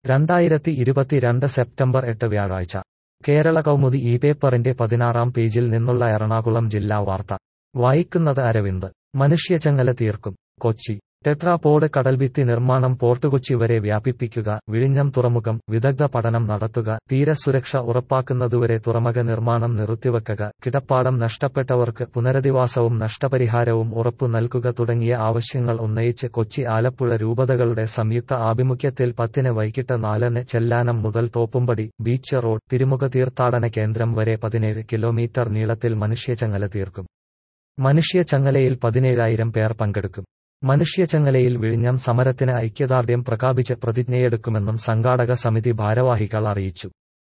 രണ്ടായിരത്തി ഇരുപത്തിരണ്ട് സെപ്റ്റംബർ എട്ട് വ്യാഴാഴ്ച കേരള കൗമുദി ഈ പേപ്പറിന്റെ പതിനാറാം പേജിൽ നിന്നുള്ള എറണാകുളം ജില്ലാ വാർത്ത വായിക്കുന്നത് അരവിന്ദ് മനുഷ്യച്ചങ്ങല തീർക്കും കൊച്ചി ടെട്രാപോഡ് കടൽഭിത്തി നിർമ്മാണം പോർട്ടുകൊച്ചി വരെ വ്യാപിപ്പിക്കുക വിഴിഞ്ഞം തുറമുഖം വിദഗ്ധ പഠനം നടത്തുക തീരസുരക്ഷ ഉറപ്പാക്കുന്നതുവരെ തുറമുഖ നിർമ്മാണം നിർത്തിവെക്കുക കിടപ്പാടം നഷ്ടപ്പെട്ടവർക്ക് പുനരധിവാസവും നഷ്ടപരിഹാരവും ഉറപ്പു നൽകുക തുടങ്ങിയ ആവശ്യങ്ങൾ ഉന്നയിച്ച് കൊച്ചി ആലപ്പുഴ രൂപതകളുടെ സംയുക്ത ആഭിമുഖ്യത്തിൽ പത്തിന് വൈകിട്ട് നാലിന് ചെല്ലാനം മുതൽ തോപ്പുംപടി ബീച്ച് റോഡ് തിരുമുഖ തീർത്ഥാടന കേന്ദ്രം വരെ പതിനേഴ് കിലോമീറ്റർ നീളത്തിൽ മനുഷ്യച്ചങ്ങല തീർക്കും മനുഷ്യച്ചങ്ങലയിൽ പതിനേഴായിരം പേർ പങ്കെടുക്കും മനുഷ്യച്ചങ്ങലയിൽ വിഴിഞ്ഞം സമരത്തിന് ഐക്യദാർഢ്യം പ്രഖ്യാപിച്ച് പ്രതിജ്ഞയെടുക്കുമെന്നും സംഘാടക സമിതി ഭാരവാഹികൾ അറിയിച്ചു